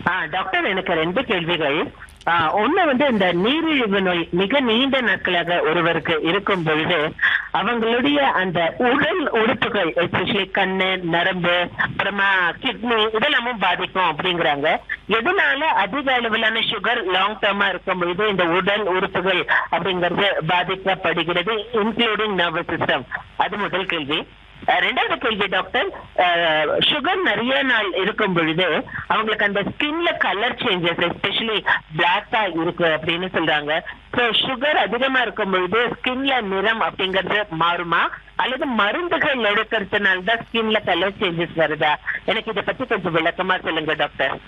ஆ, doctor எனக்கு ரெண்டு கேள்விகள் ஆ, ஒண்ணு வந்து இந்த நீரிழிவு நோய் மிக நீண்ட நாட்களாக ஒருவருக்கு இருக்கும் பொழுது அவங்களுடைய அந்த உடல் உறுப்புகள் எஸ்பெஷலி கண்ணு நரம்பு அப்புறமா கிட்னி இதெல்லாமும் பாதிக்கும் அப்படிங்கிறாங்க எதனால அதிக அளவிலான சுகர் லாங் டேர்மா இருக்கும் பொழுது இந்த உடல் உறுப்புகள் அப்படிங்கிறது பாதிக்கப்படுகிறது இன்க்ளூடிங் நர்வஸ் சிஸ்டம் அது முதல் கேள்வி அஹ் ரெண்டாவது கேள்வி டாக்டர் சுகர் நிறைய நாள் இருக்கும் பொழுது அவங்களுக்கு அந்த ஸ்கின்ல கலர் சேஞ்சஸ் எஸ்பெஷலி பிளாக்கா இருக்கு அப்படின்னு சொல்றாங்க ஸோ சுகர் அதிகமா இருக்கும் பொழுது ஸ்கின்ல நிறம் அப்படிங்கிறது மாறுமா அல்லது மருந்துகள் எடுக்கிறதுனால தான் ஸ்கின்ல கலர் சேஞ்சஸ் வருதா எனக்கு இதை பத்தி கொஞ்சம் விளக்கமா சொல்லுங்க டாக்டர்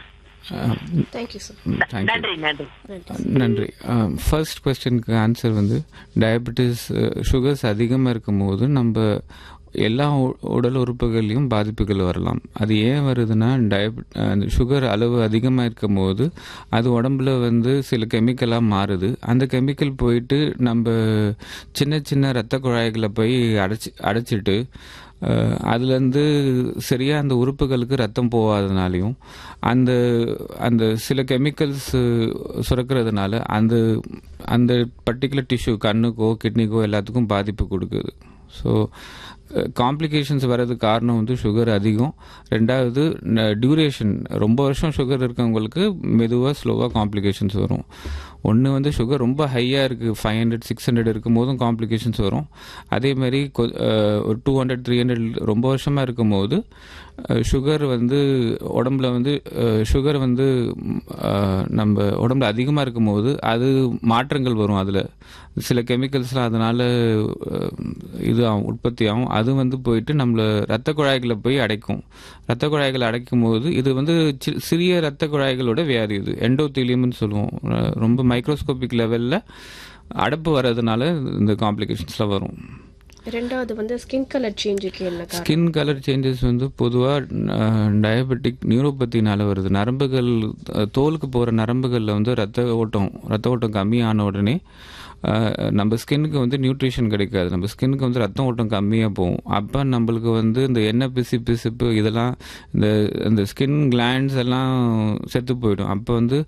தேங்க்யூ சார் தேங்க்யூ நன்றி நன்றி நன்றி ஃபர்ஸ்ட் கொஸ்டினுக்கு ஆன்சர் வந்து டயபெட்டிஸ் சுகர்ஸ் அதிகமாக இருக்கும்போது நம்ம எல்லா உ- உடல் உறுப்புகள்லையும் பாதிப்புகள் வரலாம் அது ஏன் வருதுன்னா டயபெட் அந்த சுகர் அளவு அதிகமாக இருக்கும்போது அது உடம்புல வந்து சில கெமிக்கலாக மாறுது அந்த கெமிக்கல் போயிட்டு நம்ம சின்ன சின்ன இரத்த குழாய்களை போய் அடைச்சி அடைச்சிட்டு அஹ், அதுலேருந்து சரியாக அந்த உறுப்புகளுக்கு ரத்தம் போகாதனாலையும் அந்த அந்த சில கெமிக்கல்ஸ் சுரக்கிறதுனால அந்த அந்த பர்டிகுலர் டிஷ்யூ கண்ணுக்கோ கிட்னிக்கோ எல்லாத்துக்கும் பாதிப்பு கொடுக்குது ஸோ காம்ப்ளிகேஷன்ஸ் வர்றதுக்கு காரணம் வந்து சுகர் அதிகம் ரெண்டாவது டியூரேஷன் ரொம்ப வருஷம் சுகர் இருக்கவங்களுக்கு மெதுவாக ஸ்லோவாக காம்ப்ளிகேஷன்ஸ் வரும் ஒன்று வந்து சுகர் ரொம்ப ஹையாக இருக்குது ஃபைவ் ஹண்ட்ரட் சிக்ஸ் ஹண்ட்ரட் இருக்கும் போதும் காம்ப்ளிகேஷன்ஸ் வரும் அதே மாதிரி கொ- அஹ், ஒரு டூ ஹண்ட்ரட் த்ரீ ஹண்ட்ரட் ரொம்ப வருஷமாக இருக்கும்போது சுகர் வந்து உடம்புல வந்து சுகர் வந்து ம், அஹ், நம்ம உடம்புல அதிகமாக இருக்கும்போது அது மாற்றங்கள் வரும் அதில் சில கெமிக்கல்ஸ்லாம் அதனால அஹ், இது ஆகும் உற்பத்தி ஆகும் அது வந்து போயிட்டு நம்மள ரத்த குழாய்களை போய் அடைக்கும் ரத்த குழாய்களை அடைக்கும் போது இது வந்து சி- சிறிய ரத்த குழாய்களோட வியாதி இது எண்டோத்தீலியம்னு சொல்லுவோம் அஹ், ரொம்ப மைக்ரோஸ்கோபிக் லெவலில் அடப்பு வர்றதுனால இந்த காம்ப்ளிகேஷன்ஸ்லாம் வரும் ரெண்டாவது வந்து ஸ்கின் கலர் சேஞ்சுக்கு என்ன காரணம் ஸ்கின் கலர் சேஞ்சஸ் வந்து பொதுவாக டயபெட்டிக் நியூரோபத்தினால வருது நரம்புகள் அஹ், தோலுக்கு போகிற நரம்புகளில் வந்து ரத்த ஓட்டம் ரத்த ஓட்டம் கம்மியான உடனே அஹ், நம்ம ஸ்கின்னுக்கு வந்து நியூட்ரிஷன் கிடைக்காது நம்ம ஸ்கின்னுக்கு வந்து ரத்த ஓட்டம் கம்மியாக போகும் அப்போ நம்மளுக்கு வந்து இந்த எண்ணெய் பிசு பிசுப்பு இதெல்லாம் இந்த இந்த ஸ்கின் கிளாண்ட்ஸ் எல்லாம் செத்து போயிடும் அப்போ வந்து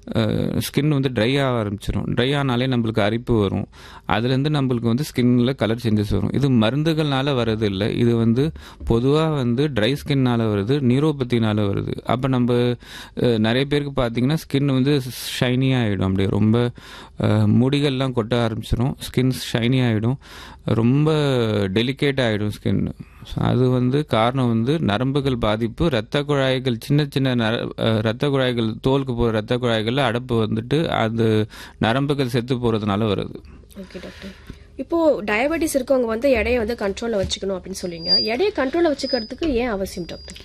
ஸ்கின் வந்து ட்ரை ஆக ஆரம்பிச்சிடும் ட்ரை ஆனாலே நம்மளுக்கு அரிப்பு வரும் அதுலேருந்து நம்மளுக்கு வந்து ஸ்கின்ல கலர் சேஞ்சஸ் வரும் இது மருந்துகள்னால வர்றது இல்லை இது வந்து பொதுவாக வந்து ட்ரை ஸ்கின்னால வருது நியூரோபத்தினால வருது அப்போ நம்ம அஹ், நிறைய பேருக்கு பார்த்தீங்கன்னா ஸ்கின் வந்து ஷைனியாக ஆகிடும் அப்படியே ரொம்ப அஹ், முடிகள்லாம் கொட்ட ஆரம்பிச்சிடும் ஸ்கின் ஷைனி ஆகிடும் ரொம்ப டெலிகேட் ஆகிடும் ஸ்கின் அது வந்து காரணம் வந்து நரம்புகள் பாதிப்பு இரத்த குழாய்கள் சின்ன சின்ன நர அஹ், இரத்த குழாய்கள் தோலுக்கு போகிற இரத்த குழாய்களில் அடப்பு வந்துட்டு அது நரம்புகள் செத்து போகிறதுனால வருது ஓகே டாக்டர் இப்போ டயபெட்டிஸ் இருக்கவங்க வந்து எடையை வந்து கண்ட்ரோல்ல வச்சுக்கணும் அப்படின்னு சொல்லுவீங்க எடையை கண்ட்ரோல்ல வச்சுக்கிறதுக்கு ஏன் அவசியம் டாக்டர்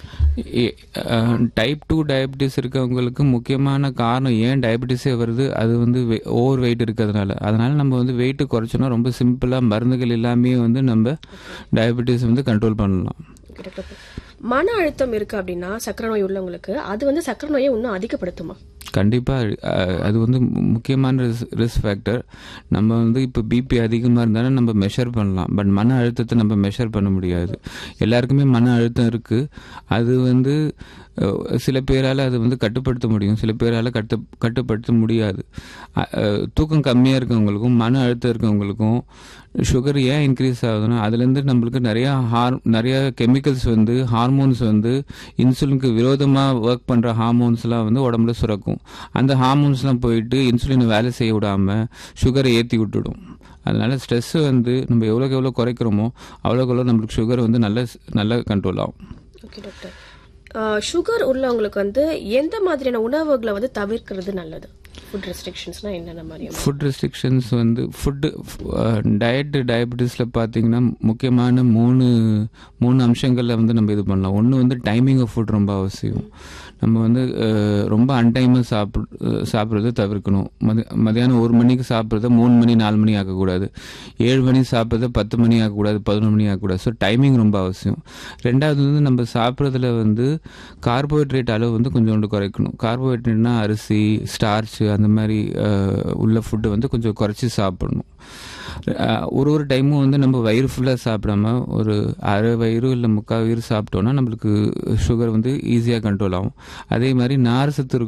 டைப் டூ டயபெட்டிஸ் இருக்கவங்களுக்கு முக்கியமான காரணம் ஏன் டயபெட்டிஸே வருது அது வந்து ஓவர் வெயிட் இருக்கிறதுனால அதனால நம்ம வந்து வெயிட் குறைச்சோன்னா ரொம்ப சிம்பிளாக மருந்துகள் எல்லாமே வந்து நம்ம டயபெட்டிஸ் வந்து கண்ட்ரோல் பண்ணலாம் ஓகே டாக்டர் மன அழுத்தம் இருக்கு அப்படின்னா சக்கரை நோய் உள்ளவங்களுக்கு அது வந்து சக்கரை நோயை இன்னும் அதிகப்படுத்துமா கண்டிப்பாக அது வந்து மு- முக்கியமான ரிஸ்க் ஃபேக்டர் நம்ம வந்து இப்போ பிபி அதிகமாக இருந்தாலும் நம்ம மெஷர் பண்ணலாம் பட் மன அழுத்தத்தை நம்ம மெஷர் பண்ண முடியாது எல்லாருக்குமே மன அழுத்தம் இருக்குது அது வந்து அஹ், சில பேரால் அது வந்து கட்டுப்படுத்த முடியும் சில பேரால் கட்டு கட்டுப்படுத்த முடியாது அ- அஹ், தூக்கம் கம்மியாக இருக்கவங்களுக்கும் மன அழுத்தம் இருக்கவங்களுக்கும் சுகர் ஏன் இன்க்ரீஸ் ஆகுதுன்னா அதுலேருந்து நம்மளுக்கு நிறையா ஹார் நிறைய கெமிக்கல்ஸ் வந்து ஹார்மோன்ஸ் வந்து இன்சுலினுக்கு விரோதமாக ஒர்க் பண்ணுற ஹார்மோன்ஸ்லாம் வந்து உடம்புல சுரக்கும் அந்த ஹார்மோன்ஸ்லாம் போயிட்டு இன்சுலினை வேலை செய்ய விடாமல் சுகரை ஏற்றி விட்டுடும் அதனால ஸ்ட்ரெஸ் வந்து நம்ம எவ்வளோக்கு எவ்வளோ குறைக்கிறோமோ அவ்வளோக்கு எவ்வளோ நம்மளுக்கு சுகர் வந்து நல்ல நல்ல கண்ட்ரோல் ஆகும் ஓகே டாக்டர் சுகர் உள்ளவங்களுக்கு வந்து எந்த மாதிரியான உணவுகளை வந்து தவிர்க்கிறது நல்லது ஃபுட் ரெஸ்ட்ரிக்ஷன்ஸ்னா என்னென்ன மாதிரி ஃபுட் ரெஸ்ட்ரிக்ஷன்ஸ் வந்து ஃபுட்டு டயட் டயபெட்டிஸில் பார்த்தீங்கன்னா முக்கியமான மூணு மூணு அம்சங்களில் வந்து நம்ம இது பண்ணலாம் ஒன்று வந்து டைமிங் ஆஃப் ஃபுட் ரொம்ப அவசியம் நம்ம வந்து அஹ், ரொம்ப அன்டைமாக சாப்பிட் சாப்பிட்றத தவிர்க்கணும் மதி மதியானம் ஒரு மணிக்கு சாப்பிட்றத மூணு மணி நாலு மணி ஆக்கக்கூடாது ஏழு மணி சாப்பிட்றத பத்து மணி ஆக்கக்கூடாது பதினொன்று மணி ஆக்கக்கூடாது ஸோ டைமிங் ரொம்ப அவசியம் ரெண்டாவது வந்து நம்ம சாப்பிட்றதுல வந்து கார்போஹைட்ரேட் அளவு வந்து கொஞ்சோண்டு குறைக்கணும் கார்போஹைட்ரேட்னா அரிசி ஸ்டார்ச் அந்த மாதிரி அஹ், உள்ள ஃபுட்டு வந்து கொஞ்சம் குறைச்சி சாப்பிடணும் அஹ், ஒரு ஒரு டைமும் வந்து நம்ம வயிறு ஃபுல்லாக சாப்பிடாம ஒரு அரை வயிறு இல்லை முக்கால் வயிறு சாப்பிட்டோன்னா நம்மளுக்கு சுகர் வந்து ஈஸியாக கண்ட்ரோல் ஆகும் அதே மாதிரி நார் சத்து